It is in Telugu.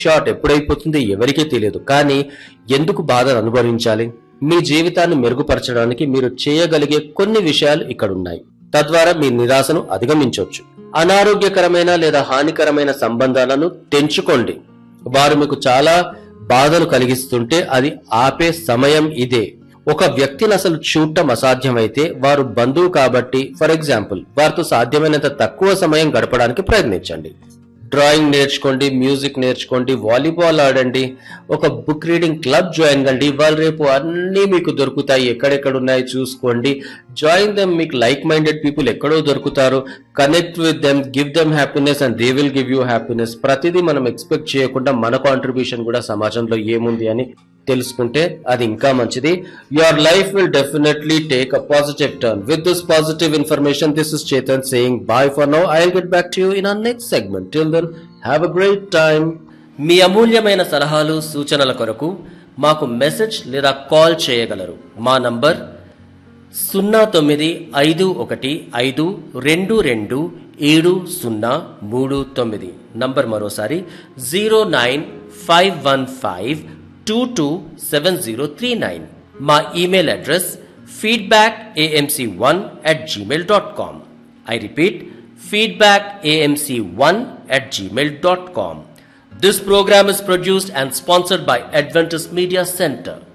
షాట్ ఎప్పుడైపోతుంది ఎవరికీ తెలియదు కానీ ఎందుకు బాధను అనుభవించాలి మీ జీవితాన్ని మెరుగుపరచడానికి మీరు చేయగలిగే కొన్ని విషయాలు ఇక్కడ ఉన్నాయి తద్వారా మీ నిరాశను అధిగమించవచ్చు అనారోగ్యకరమైన లేదా హానికరమైన సంబంధాలను తెంచుకోండి వారు మీకు చాలా బాధను కలిగిస్తుంటే అది ఆపే సమయం ఇదే ఒక వ్యక్తిని అసలు చూడటం అసాధ్యమైతే వారు బంధువు కాబట్టి ఫర్ ఎగ్జాంపుల్ వారితో సాధ్యమైనంత తక్కువ సమయం గడపడానికి ప్రయత్నించండి డ్రాయింగ్ నేర్చుకోండి మ్యూజిక్ నేర్చుకోండి వాలీబాల్ ఆడండి ఒక బుక్ రీడింగ్ క్లబ్ జాయిన్ కండి ఇవాళ రేపు అన్నీ మీకు దొరుకుతాయి ఎక్కడెక్కడ ఉన్నాయి చూసుకోండి జాయిన్ దెమ్ మీకు లైక్ మైండెడ్ పీపుల్ ఎక్కడో దొరుకుతారు connect with them give them happiness and they will give you happiness ప్రతిదీ మనం ఎక్స్పెక్ట్ చేయకుండా మన కాంట్రిబ్యూషన్ కూడా సమాజంలో ఏముంది అని తెలుసుకుంటే అది ఇంకా మంచిది your life will definitely take a positive turn with this positive information this is Chetan saying bye for now I get back to you in our next segment till then have a great time మీ అమూల్యమైన సలహాలు సూచనల కొరకు మాకు మెసేజ్ లేదా కాల్ చేయగలరు మా నంబర్ సున్నా తొమ్మిది ఐదు ఒకటి ఐదు రెండు రెండు ఏడు సున్నా మూడు తొమ్మిది నంబర్ మరోసారి zero nine five one five two two seven zero three nine మా email address feedback AMC one at Gmail dot com I repeat feedback AMC one at Gmail dot com This program is produced and sponsored by Adventist Media Center.